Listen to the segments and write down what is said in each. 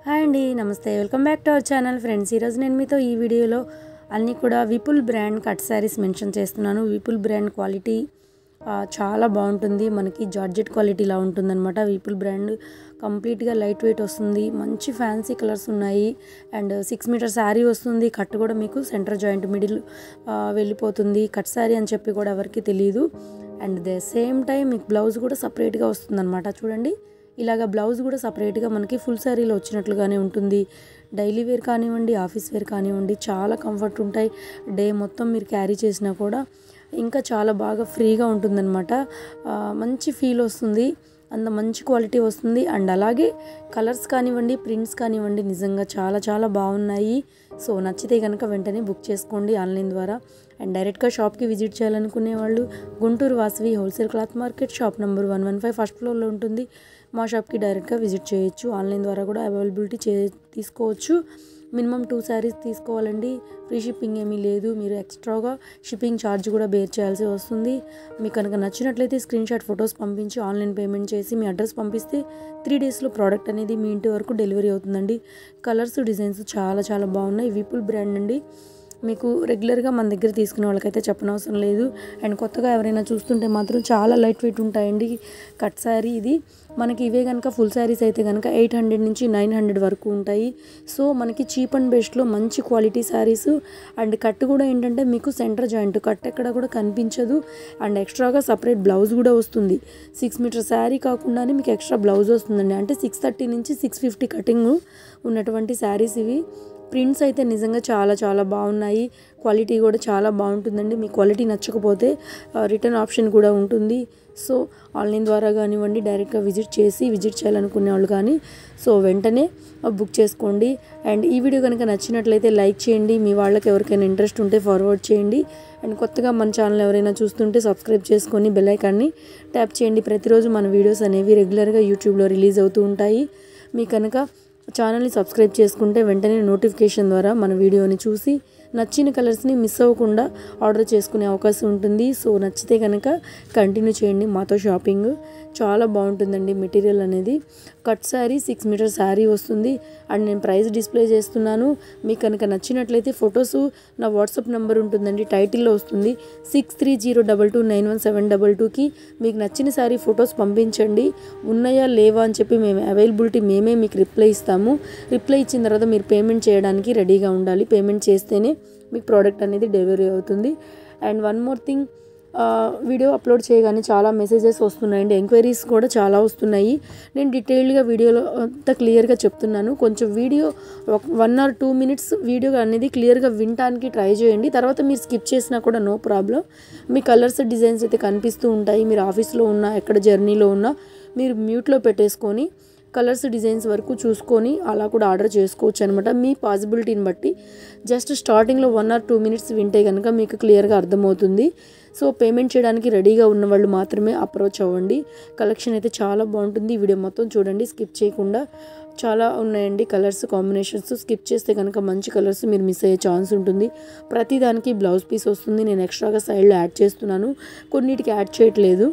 hi అండి namaste welcome back to our channel friends ఈరోజు నేను మీతో ఈ వీడియోలో అన్నీ కూడా Vipul brand cut saris mention చేస్తున్నాను విపుల్ బ్రాండ్ క్వాలిటీ ఆ, చాలా బాగుంటుంది మనకి జార్జెట్ క్వాలిటీలా ఉంటుందన్నమాట విపుల్ బ్రాండ్ కంప్లీట్గా లైట్ వెయిట్ వస్తుంది మంచి ఫ్యాన్సీ కలర్స్ ఉన్నాయి అండ్ సిక్స్ మీటర్ శారీ వస్తుంది కట్ కూడా మీకు సెంటర్ జాయింట్ మిడిల్ వెళ్ళిపోతుంది కట్ శారీ అని చెప్పి కూడా ఎవరికి తెలియదు అండ్ ద సేమ్ టైం మీకు బ్లౌజ్ కూడా సపరేట్గా వస్తుందన్నమాట చూడండి ఇలాగ బ్లౌజ్ కూడా సపరేట్గా మనకి ఫుల్ శారీలో వచ్చినట్లుగానే ఉంటుంది డైలీ వేర్ కానివ్వండి ఆఫీస్ వేర్ కానివ్వండి చాలా కంఫర్ట్ ఉంటాయి డే మొత్తం మీరు క్యారీ చేసినా కూడా ఇంకా చాలా బాగా ఫ్రీగా ఉంటుందన్నమాట ఆ, మంచి ఫీల్ వస్తుంది అంత మంచి క్వాలిటీ వస్తుంది అండ్ అలాగే కలర్స్ కానివ్వండి ప్రింట్స్ కానివ్వండి నిజంగా చాలా చాలా బాగున్నాయి సో నచ్చితే కనుక వెంటనే బుక్ చేసుకోండి ఆన్లైన్ ద్వారా అండ్ డైరెక్ట్గా షాప్కి విజిట్ చేయాలనుకునే వాళ్ళు Guntur Vasavi wholesale cloth market shop number one one five first ఫ్లోర్లో ఉంటుంది మా షాప్కి డైరెక్ట్గా విజిట్ చేయొచ్చు ఆన్లైన్ ద్వారా కూడా అవైలబిలిటీ చే తీసుకోవచ్చు మినిమం టూ శారీస్ తీసుకోవాలండి ఫ్రీ షిప్పింగ్ ఏమీ లేదు మీరు ఎక్స్ట్రాగా షిప్పింగ్ ఛార్జ్ కూడా బేర్ చేయాల్సి వస్తుంది మీకు కనుక నచ్చినట్లయితే స్క్రీన్ షాట్ ఫొటోస్ పంపించి ఆన్లైన్ పేమెంట్ చేసి మీ అడ్రస్ పంపిస్తే త్రీ డేస్లో ప్రోడక్ట్ అనేది మీ ఇంటి వరకు డెలివరీ అవుతుందండి కలర్స్ డిజైన్స్ చాలా చాలా బాగున్నాయి విపుల్ బ్రాండ్ అండి మీకు రెగ్యులర్గా మన దగ్గర తీసుకునే వాళ్ళకైతే చెప్పనవసరం లేదు అండ్ కొత్తగా ఎవరైనా చూస్తుంటే మాత్రం చాలా లైట్ వెయిట్ ఉంటాయండి కట్ శారీ ఇది మనకి ఇవే కనుక ఫుల్ శారీస్ అయితే కనుక ఎయిట్ హండ్రెడ్ నుంచి నైన్ హండ్రెడ్ వరకు ఉంటాయి సో మనకి చీప్ అండ్ బెస్ట్లో మంచి క్వాలిటీ శారీస్ అండ్ కట్ కూడా ఏంటంటే మీకు సెంటర్ జాయింట్ కట్ ఎక్కడ కూడా కనిపించదు అండ్ ఎక్స్ట్రాగా సపరేట్ బ్లౌజ్ కూడా వస్తుంది సిక్స్ మీటర్ శారీ కాకుండానే మీకు ఎక్స్ట్రా బ్లౌజ్ వస్తుందండి అంటే సిక్స్ థర్టీ నుంచి సిక్స్ ఫిఫ్టీ కటింగ్ ఉన్నటువంటి శారీస్ ఇవి ప్రింట్స్ అయితే నిజంగా చాలా చాలా బాగున్నాయి క్వాలిటీ కూడా చాలా బాగుంటుందండి మీ క్వాలిటీ నచ్చకపోతే రిటర్న్ ఆప్షన్ కూడా ఉంటుంది సో ఆన్లైన్ ద్వారా కానివ్వండి డైరెక్ట్గా విజిట్ చేసి విజిట్ చేయాలనుకునే వాళ్ళు కానీ సో వెంటనే బుక్ చేసుకోండి అండ్ ఈ వీడియో కనుక నచ్చినట్లయితే లైక్ చేయండి మీ వాళ్ళకి ఎవరికైనా ఇంట్రెస్ట్ ఉంటే ఫార్వర్డ్ చేయండి అండ్ కొత్తగా మన ఛానల్ ఎవరైనా చూస్తుంటే సబ్స్క్రైబ్ చేసుకొని బెల్ ఐకాన్ని ట్యాప్ చేయండి ప్రతిరోజు మన వీడియోస్ అనేవి రెగ్యులర్గా యూట్యూబ్లో రిలీజ్ అవుతూ ఉంటాయి మీ కనుక ఛానల్ని సబ్స్క్రైబ్ చేసుకుంటే వెంటనే నోటిఫికేషన్ ద్వారా మన వీడియోని చూసి నచ్చిన కలర్స్ని మిస్ అవ్వకుండా ఆర్డర్ చేసుకునే అవకాశం ఉంటుంది సో నచ్చితే కనుక కంటిన్యూ చేయండి మాతో షాపింగ్ చాలా బాగుంటుందండి మెటీరియల్ అనేది cut sari six metre sari వస్తుంది అండ్ నేను ప్రైస్ డిస్ప్లే చేస్తున్నాను మీకు కనుక నచ్చినట్లయితే ఫొటోస్ నా వాట్సాప్ నెంబర్ ఉంటుందండి టైటిల్లో వస్తుంది six three zero double two nine one seven double టూకి మీకు నచ్చిన శారీ ఫొటోస్ పంపించండి ఉన్నాయా లేవా అని చెప్పి మేము అవైలబిలిటీ మేమే మీకు రిప్లై ఇస్తాము రిప్లై ఇచ్చిన తర్వాత మీరు పేమెంట్ చేయడానికి రెడీగా ఉండాలి పేమెంట్ చేస్తేనే మీకు ప్రోడక్ట్ అనేది డెలివరీ అవుతుంది and one more thing video upload చేయగానే చాలా మెసేజెస్ వస్తున్నాయండి ఎంక్వైరీస్ కూడా చాలా వస్తున్నాయి నేను డీటెయిల్డ్గా వీడియోలో అంతా క్లియర్గా చెప్తున్నాను కొంచెం video one or two minutes video అనేది క్లియర్గా వినటానికి ట్రై చేయండి తర్వాత మీరు స్కిప్ చేసినా కూడా నో ప్రాబ్లం మీ కలర్స్ డిజైన్స్ అయితే కనిపిస్తూ ఉంటాయి మీరు ఆఫీస్లో ఉన్నా ఎక్కడ జర్నీలో ఉన్నా మీరు మ్యూట్లో పెట్టేసుకొని కలర్స్ డిజైన్స్ వరకు చూసుకొని అలా కూడా ఆర్డర్ చేసుకోవచ్చు అనమాట మీ పాసిబిలిటీని బట్టి జస్ట్ స్టార్టింగ్లో వన్ ఆర్ టూ మినిట్స్ వింటే కనుక మీకు క్లియర్గా అర్థమవుతుంది సో పేమెంట్ చేయడానికి రెడీగా ఉన్న వాళ్ళు మాత్రమే అప్రోచ్ అవ్వండి కలెక్షన్ అయితే చాలా బాగుంటుంది ఈ వీడియో మొత్తం చూడండి స్కిప్ చేయకుండా చాలా ఉన్నాయండి కలర్స్ కాంబినేషన్స్ స్కిప్ చేస్తే కనుక మంచి కలర్స్ మీరు మిస్ అయ్యే ఛాన్స్ ఉంటుంది ప్రతి దానికి బ్లౌజ్ పీస్ వస్తుంది నేను ఎక్స్ట్రాగా సైడ్లో యాడ్ చేస్తున్నాను కొన్నిటికి యాడ్ చేయట్లేదు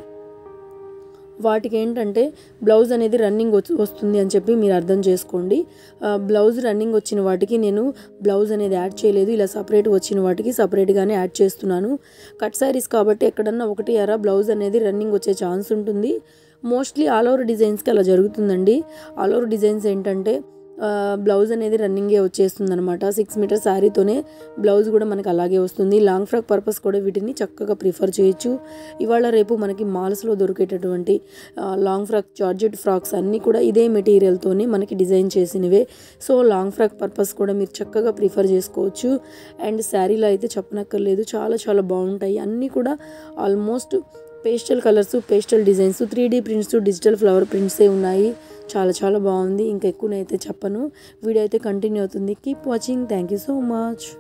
వాటికి ఏంటంటే బ్లౌజ్ అనేది రన్నింగ్ వచ్చి వస్తుంది అని చెప్పి మీరు అర్థం చేసుకోండి ఆ, బ్లౌజ్ రన్నింగ్ వచ్చిన వాటికి నేను బ్లౌజ్ అనేది యాడ్ చేయలేదు ఇలా సపరేట్ వచ్చిన వాటికి సపరేట్గానే యాడ్ చేస్తున్నాను కట్ శారీస్ కాబట్టి ఎక్కడన్నా ఒకటి అరా బ్లౌజ్ అనేది రన్నింగ్ వచ్చే ఛాన్స్ ఉంటుంది మోస్ట్లీ ఆల్ ఓవర్ డిజైన్స్కి అలా జరుగుతుందండి ఆల్ ఓవర్ డిజైన్స్ ఏంటంటే ఆ, బ్లౌజ్ అనేది రన్నింగే వచ్చేస్తుంది అనమాట సిక్స్ మీటర్ శారీతోనే బ్లౌజ్ కూడా మనకి అలాగే వస్తుంది లాంగ్ ఫ్రాక్ పర్పస్ కూడా వీటిని చక్కగా ప్రిఫర్ చేయొచ్చు ఇవాళ రేపు మనకి మాల్స్లో దొరికేటటువంటి ఆ, లాంగ్ ఫ్రాక్ జార్జెట్ ఫ్రాక్స్ అన్నీ కూడా ఇదే మెటీరియల్తోనే మనకి డిజైన్ చేసినవే సో లాంగ్ ఫ్రాక్ పర్పస్ కూడా మీరు చక్కగా ప్రిఫర్ చేసుకోవచ్చు అండ్ శారీలో అయితే చెప్పనక్కర్లేదు చాలా చాలా బాగుంటాయి అన్నీ కూడా almost pastel colours pastel designs three D prints digital flower ప్రింట్సే ఉన్నాయి చాలా చాలా బాగుంది ఇంకా ఎక్కువనైతే చెప్పను వీడియో అయితే కంటిన్యూ అవుతుంది keep watching thank you so much